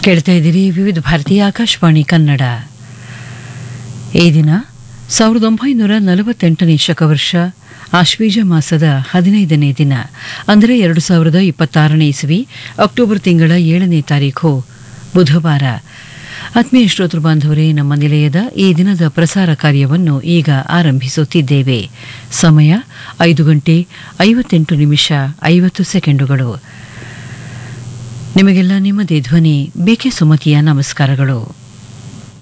ಕೇಳ್ತಾ ಇದ್ದೀರಿ ವಿವಿಧ ಭಾರತೀಯ ಆಕಾಶವಾಣಿ ಕನ್ನಡ ಈ ದಿನ ಸಾವಿರದ ಒಂಬೈನೂರ ನಲವತ್ತೆಂಟನೇ ಶಕವರ್ಷ ಆಶ್ವೀಜ ಮಾಸದ ಹದಿನೈದನೇ ದಿನ ಅಂದರೆ ಎರಡು ಸಾವಿರದ ಇಪ್ಪತ್ತಾರನೇ ಇಸವಿ ಅಕ್ಟೋಬರ್ ತಿಂಗಳ ಏಳನೇ ತಾರೀಖು ಬುಧವಾರ ಆತ್ಮೀಯ ಶ್ರೋತೃ ಬಾಂಧವರೇ ನಮ್ಮ ನಿಲಯದ ಈ ದಿನದ ಪ್ರಸಾರ ಕಾರ್ಯವನ್ನು ಈಗ ಆರಂಭಿಸುತ್ತಿದ್ದೇವೆ ಸಮಯ ಐದು ಗಂಟೆ ಐವತ್ತೆಂಟು ನಿಮಿಷ ಐವತ್ತು ಸೆಕೆಂಡುಗಳು ನಿಮಗೆಲ್ಲ ನಿಮ್ಮದೇ ಧ್ವನಿ ಬೇಕೆ ಸುಮತಿಯ ನಮಸ್ಕಾರಗಳು